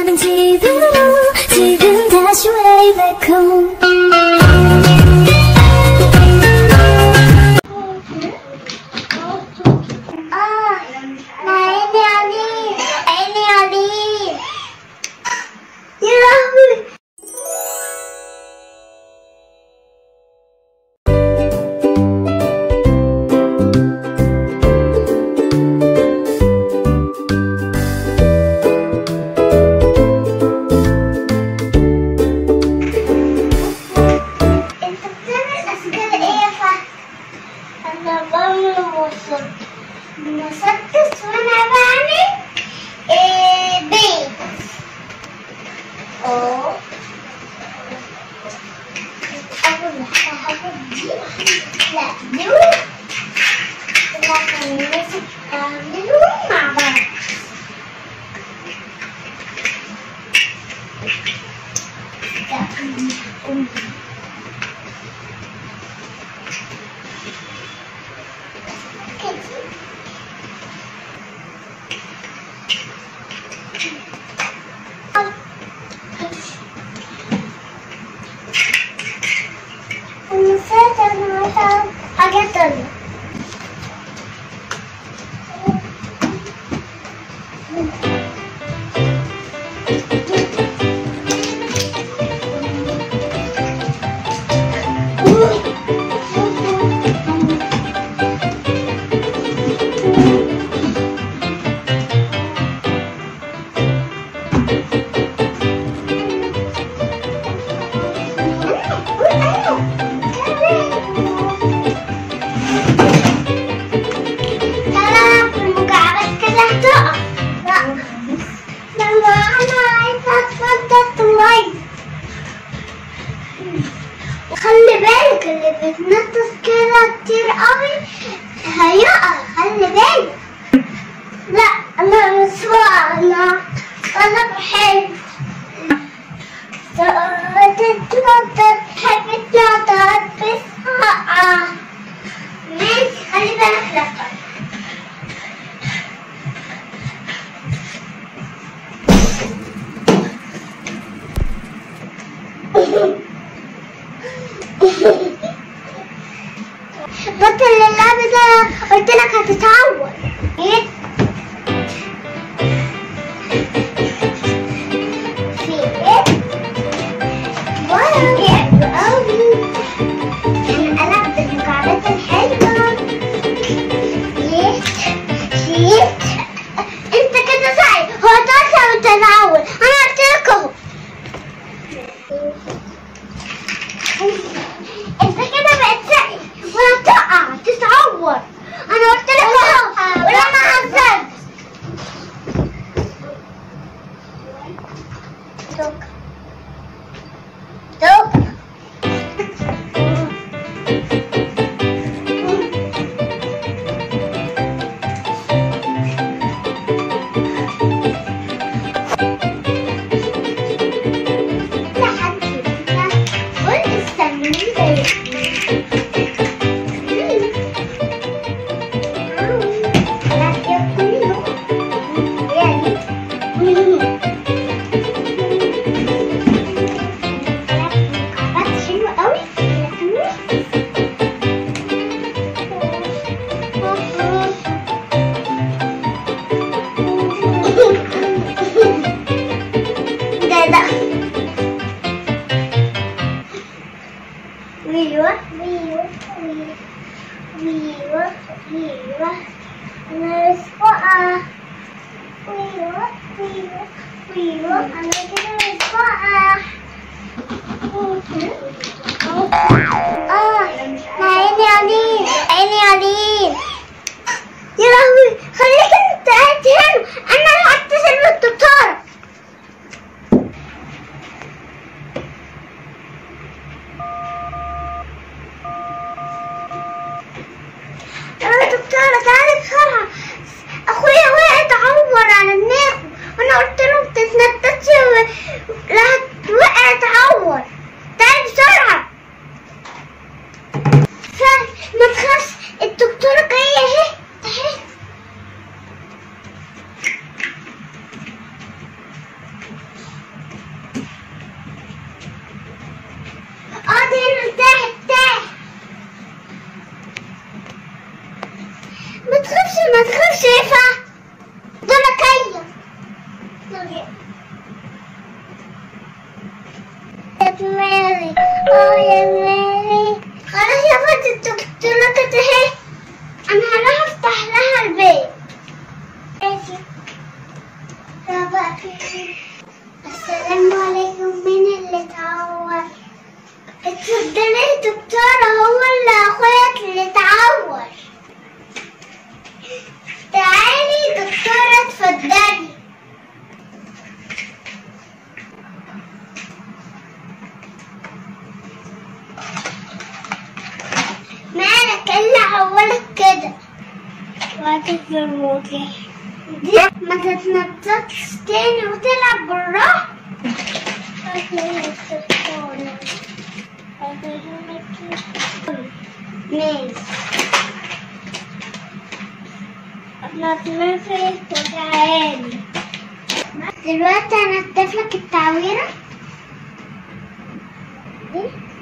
나는 집으로 지금 다시 way back home 아, 나 애니 언니, 애니 언니. 여러분. انت بتعمل اشكال ايه يا فهد؟ انا بعمل وسط مسدس وانا بعمل إيه بيت اه اول واحدة هاخد دي لا دول لكن لازم اعملهم مع بعض ده كده ونسيت انا عايزة حاجة تانية ترى في المكعبات كده هتقع لا لما انا عايزة اتفضل شوية خلي بالك اللي بيتنطط كده كتير قوي هيقع خلي بالك لا انا مش واقع انا انا بحب تتنطط تحب تتنطط بس هقع ماشي خلي بالك لا بطل اللعب ده قلت لك هتتعور ايه في ايه واو حلو قوي انا قلبت المكعبات الحلوه شيت شيت انت كده زعل هو تنسى وتتعور انا قلت لك اهو انت كده بقت سقي وهتقع تتعور انا قلت لك اهو ولا انا هزرت توك توك لحد كده قول استنوني ده ده ايوه ايوه ايوه ايوه انا مش واقعة ايوه ايوه ايوه انا كده مش واقعة اه ما عيني عليك عيني عليك يا لهوي خليك انت قاعد هنا انا اللي هتصل بالدكتورة يا دكتورة تعالي بسرعة أخويا وقع اتعور على دماغه وأنا قلت له متتنططش و- لا وقع اتعور تعالي بسرعة ف- ما تخافش الدكتورة جاية اهي اهي يا ماري خلاص يا فتى الدكتورة كده اهي انا هروح افتح لها البيت ماشي بابا السلام عليكم مين اللي اتعور اتفضلي يا دكتورة هو اللي اخويا اللي اتعور تعالي دكتورة اتفضلي مالك ايه اللي عورك كده وقتك في الموجة دي ما تتنططش تاني وتلعب بالراحة ماشي نتنفس وتعالي دلوقتي هنضيف لك التعويرة دي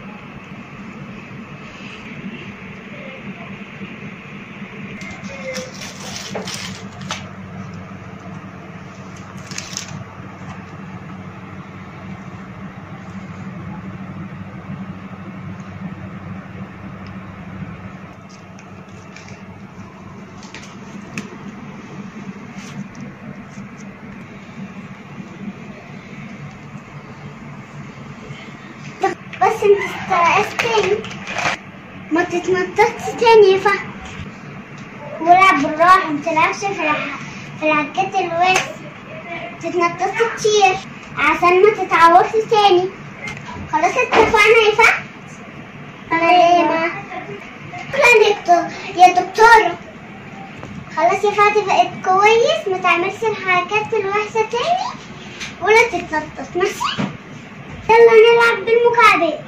بس انت استرقصتني ما تتنططش تاني يا فهد والعب بالراحة ما تلعبش في الح... في الحاجات الوسخ تتنططش كتير عشان ما تتعورش تاني خلاص اتفقنا يا فهد انا ليه ما شكرا يا دكتور يا دكتورة خلاص يا فهد بقت كويس ما تعملش الحركات الوحشة تاني ولا تتنطط ماشي يلا نلعب بالمكعبات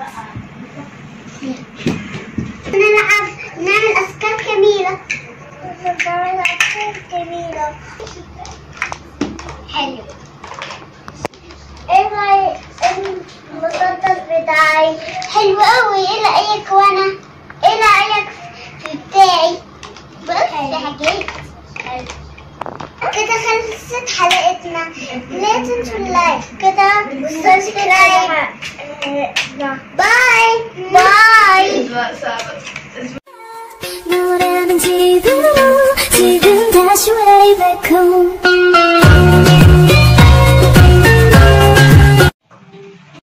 نلعب نعمل أفكار جميلة نعمل أفكار جميلة حلو ايه رأيك المسدس بتاعي حلو قوي ايه رأيك وانا ايه رأيك في بتاعي بص حاجات كده خلصت حلقتنا لا تنسوا اللايك كده سبسكرايب باي باي 노래는 지금으로 지금 다시 way back home